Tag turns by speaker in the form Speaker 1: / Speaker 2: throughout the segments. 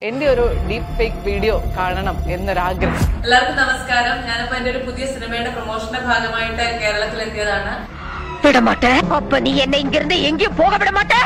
Speaker 1: എന്റെ ഒരു deep fake video കാണണം എന്നൊരാഗ്രഹം
Speaker 2: എല്ലാവർക്കും നമസ്കാരം ഞാനിപ്പോ എന്റെ ഒരു പുതിയ സിനിമയുടെ പ്രൊമോഷന്റെ ഭാഗമായിട്ട് കേരളത്തിൽ എത്തിയതാണ്
Speaker 3: விட மாட்டேன் அப்ப நீ என்ன இங்க இருந்து எங்கேயும் போக விட மாட்டேன்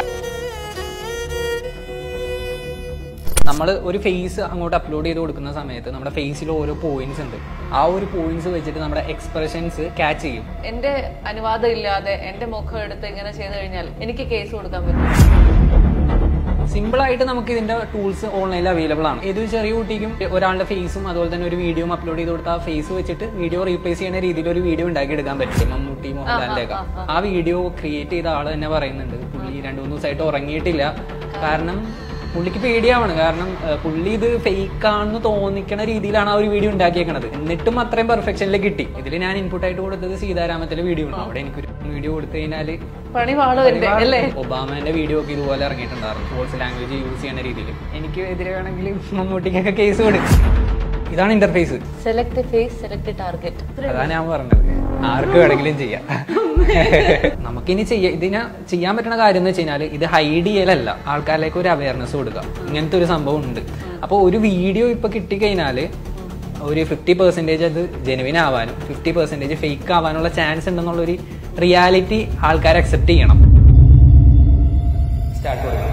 Speaker 4: നമ്മൾ ഒരു ഫേസ് അങ്ങോട്ട് അപ്ലോഡ് ചെയ്ത് കൊടുക്കുന്ന സമയത്ത് നമ്മുടെ ഫേസിൽ ഓരോ പോയിന്റ്സ് ഉണ്ട് ആ ഒരു പോയിന്റ്സ് വെച്ചിട്ട് നമ്മുടെ എക്സ്പ്രഷൻസ് ക്യാച്ച് ചെയ്യും
Speaker 1: എന്റെ അനുവാദം ഇല്ലാതെ എന്റെ മുഖം എടുത്ത് ഇങ്ങനെ ചെയ്തു കഴിഞ്ഞാൽ എനിക്ക് കേസ് കൊടുക്കാൻ പറ്റും
Speaker 4: സിമ്പിൾ ആയിട്ട് നമുക്ക് ഇതിന്റെ ടൂൾസ് ഓൺലൈനിൽ അവൈലബിൾ ആണ് ഏതൊരു ചെറിയ കുട്ടിക്കും ഒരാളുടെ ഫേസും അതുപോലെ തന്നെ ഒരു വീഡിയോ അപ്ലോഡ് ചെയ്ത് കൊടുത്ത ആ ഫേസ് വെച്ചിട്ട് വീഡിയോ റീപ്ലേസ് ചെയ്യുന്ന രീതിയിൽ ഒരു വീഡിയോ ഉണ്ടാക്കി എടുക്കാൻ പറ്റും മമ്മൂട്ടി മോഹൻലാലിന്റെ ഒക്കെ ആ വീഡിയോ ക്രിയേറ്റ് ചെയ്ത ആള് തന്നെ പറയുന്നുണ്ട് പുള്ളി രണ്ടു മൂന്ന് ദിവസമായിട്ട് ഉറങ്ങിയിട്ടില്ല കാരണം പുള്ളിക്ക് പേടിയാവണം കാരണം ഏഹ്, പുള്ളി ഇത് ഫേക്ക് ആണെന്ന് തോന്നിക്കണ രീതിയിലാണ് ആ ഒരു വീഡിയോ ഉണ്ടാക്കിയേക്കണത് എന്നിട്ടും അത്രയും പെർഫെക്ഷനിൽ കിട്ടി ഇതിൽ ഞാൻ ഇൻപുട്ട് ആയിട്ട് കൊടുത്തത് സീതാരാമത്തിലെ വീഡിയോ ആണ് അവിടെ എനിക്കൊരു വീഡിയോ കൊടുത്തു കഴിഞ്ഞാല്
Speaker 1: പണി പാടും എന്റെ അല്ലേ
Speaker 4: ഒബാമന്റെ വീഡിയോ ഒക്കെ ഇതുപോലെ ഇറങ്ങിയിട്ടുണ്ടായിരുന്നു ഫോൾസ് ലാംഗ്വേജ് യൂസ് ചെയ്യുന്ന രീതിയിൽ എനിക്ക് എതിരെ വേണമെങ്കിൽ മമ്മൂട്ടിക്കൊക്കെ കേസ് കൊടുക്കും ഇതാണ് interface
Speaker 1: select face select target
Speaker 4: അതാ ഞാൻ പറഞ്ഞത് ആർക്ക് വേണമെങ്കിലും ചെയ്യാം നമുക്കിനി ചെയ്യാം ഇതിനെ ചെയ്യാൻ പറ്റുന്ന കാര്യം എന്ന് വെച്ച് കഴിഞ്ഞാൽ ഇത് ഹൈഡ് ചെയ്യലല്ല ആൾക്കാരിലേക്ക് ഒരു അവയർനെസ് കൊടുക്കുക ഇങ്ങനത്തെ ഒരു സംഭവം ഉണ്ട് അപ്പോൾ ഒരു വീഡിയോ ഇപ്പൊ കിട്ടിക്കഴിഞ്ഞാൽ ഒരു ഫിഫ്റ്റി പെർസെൻറ്റേജ് അത് ജെനുവിൻ ആവാനും ഫിഫ്റ്റി പെർസെൻറ്റേജ് ഫേക്ക് ആവാനുള്ള ചാൻസ് ഉണ്ടെന്നുള്ളൊരു റിയാലിറ്റി ആൾക്കാർ അക്സെപ്റ്റ് ചെയ്യണം സ്റ്റാർട്ട് കൊടുക്കാം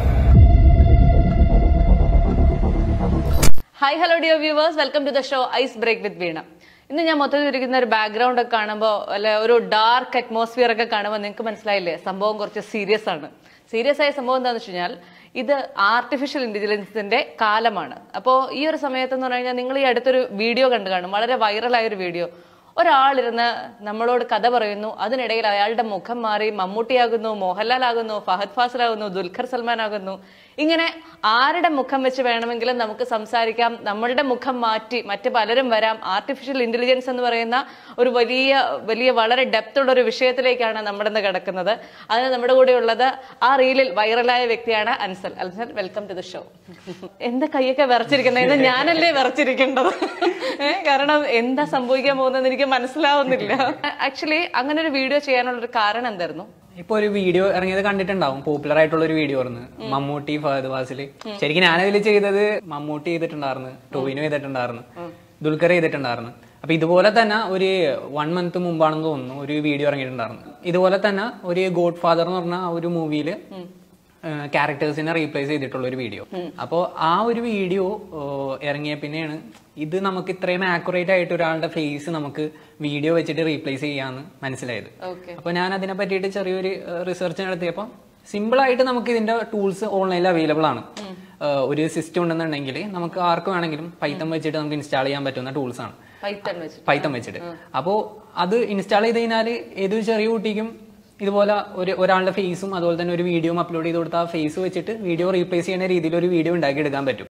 Speaker 1: hi hello dear viewers welcome to the show ice break with Veena ഇന്ന് ഞാൻ മൊത്തത്തിൽ ഇരിക്കുന്ന ഒരു ബാക്ക്ഗ്രൗണ്ട് ഒക്കെ കാണുമ്പോൾ അല്ലെ ഒരു ഡാർക്ക് അറ്റ്മോസ്ഫിയർ ഒക്കെ കാണുമ്പോൾ നിങ്ങൾക്ക് മനസ്സിലായില്ലേ സംഭവം കുറച്ച് സീരിയസ് ആണ് സീരിയസ് ആയ സംഭവം എന്താണെന്ന് വെച്ച് കഴിഞ്ഞാൽ ഇത് ആർട്ടിഫിഷ്യൽ ഇന്റലിജൻസിന്റെ കാലമാണ് അപ്പോൾ ഈ ഒരു സമയത്ത് എന്ന് പറഞ്ഞു കഴിഞ്ഞാൽ നിങ്ങൾ ഈ അടുത്തൊരു വീഡിയോ കണ്ടു കാണും വളരെ വൈറലായ ഒരു വീഡിയോ ഒരാളിരുന്ന് നമ്മളോട് കഥ പറയുന്നു അതിനിടയിൽ അയാളുടെ മുഖം മാറി മമ്മൂട്ടിയാകുന്നു മോഹൻലാൽ ആകുന്നു ഫഹദ് ഫാസിൽ ആകുന്നു ദുൽഖർ സൽമാൻ ആകുന്നു ഇങ്ങനെ ആരുടെ മുഖം വെച്ച് വേണമെങ്കിലും നമുക്ക് സംസാരിക്കാം നമ്മളുടെ മുഖം മാറ്റി മറ്റ് പലരും വരാം ആർട്ടിഫിഷ്യൽ ഇന്റലിജൻസ് എന്ന് പറയുന്ന ഒരു വലിയ വലിയ വളരെ ഡെപ്ത് ഉള്ള ഒരു വിഷയത്തിലേക്കാണ് നമ്മുടെ ഇന്ന് കിടക്കുന്നത് അതിന് നമ്മുടെ കൂടെ ഉള്ളത് ആ റീലിൽ വൈറലായ വ്യക്തിയാണ് Ansal Ansal welcome to the show എന്റെ കൈയൊക്കെ വിറച്ചിരിക്കുന്നത് ഇത് ഞാനല്ലേ വിറച്ചിരിക്കേണ്ടത് ഏ, കാരണം എന്താ സംഭവിക്കാൻ പോകുന്നത് എനിക്ക് മനസ്സിലാവുന്നില്ല ആക്ച്വലി അങ്ങനെ ഒരു വീഡിയോ ചെയ്യാനുള്ള ഒരു കാരണം എന്തായിരുന്നു
Speaker 4: ഇപ്പൊ ഒരു വീഡിയോ ഇറങ്ങിയത് കണ്ടിട്ടുണ്ടാവും പോപ്പുലർ ആയിട്ടുള്ള ഒരു വീഡിയോ ആയിരുന്നു മമ്മൂട്ടി ഫഹദ് ഫാസില് ശരിക്കും ഞാനതിൽ ചെയ്തത് മമ്മൂട്ടി ചെയ്തിട്ടുണ്ടായിരുന്നു ടോവിനോ ചെയ്തിട്ടുണ്ടായിരുന്നു ദുൽഖർ ചെയ്തിട്ടുണ്ടായിരുന്നു അപ്പൊ ഇതുപോലെ തന്നെ ഒരു വൺ മന്ത് മുമ്പാണെന്ന് തോന്നുന്നു ഒരു വീഡിയോ ഇറങ്ങിയിട്ടുണ്ടായിരുന്നു ഇതുപോലെ തന്നെ ഒരു ഗോഡ് ഫാദർ എന്ന് പറഞ്ഞ ആ ഒരു മൂവിയില് ക്യാരക്ടേഴ്സിനെ റീപ്ലേസ് ചെയ്തിട്ടുള്ള ഒരു വീഡിയോ അപ്പോൾ ആ ഒരു വീഡിയോ ഇറങ്ങിയ പിന്നെയാണ് ഇത് നമുക്ക് ഇത്രയും ആക്യുറേറ്റ് ആയിട്ട് ഒരാളുടെ ഫേസ് നമുക്ക് വീഡിയോ വെച്ചിട്ട് റീപ്ലേസ് ചെയ്യാന്ന് മനസ്സിലായത്
Speaker 1: ഓക്കെ
Speaker 4: അപ്പൊ ഞാൻ അതിനെ പറ്റിയിട്ട് ചെറിയൊരു റിസർച്ച് നടത്തിയപ്പോൾ സിമ്പിൾ ആയിട്ട് നമുക്ക് ഇതിന്റെ ടൂൾസ് ഓൺലൈനിൽ അവൈലബിൾ ആണ് ഏഹ് ഒരു സിസ്റ്റം ഉണ്ടെന്നുണ്ടെങ്കിൽ നമുക്ക് ആർക്ക് വേണമെങ്കിലും പൈത്തം വെച്ചിട്ട് നമുക്ക് ഇൻസ്റ്റാൾ ചെയ്യാൻ പറ്റുന്ന ടൂൾസ് ആണ്
Speaker 1: പൈത്തൺ വെച്ച്
Speaker 4: പൈത്തം വെച്ചിട്ട് അപ്പോൾ അത് ഇൻസ്റ്റാൾ ചെയ്ത് കഴിഞ്ഞാൽ ഏതൊരു ചെറിയ കുട്ടിക്കും ഇതുപോലെ ഒരു ഒരാളുടെ ഫേസും അതുപോലെ തന്നെ ഒരു വീഡിയോ അപ്ലോഡ് ചെയ്ത് കൊടുത്ത ആ ഫേസ് വെച്ചിട്ട് വീഡിയോ റീപ്ലേസ് ചെയ്യുന്ന രീതിയിൽ ഒരു വീഡിയോ ഉണ്ടാക്കി എടുക്കാൻ പറ്റും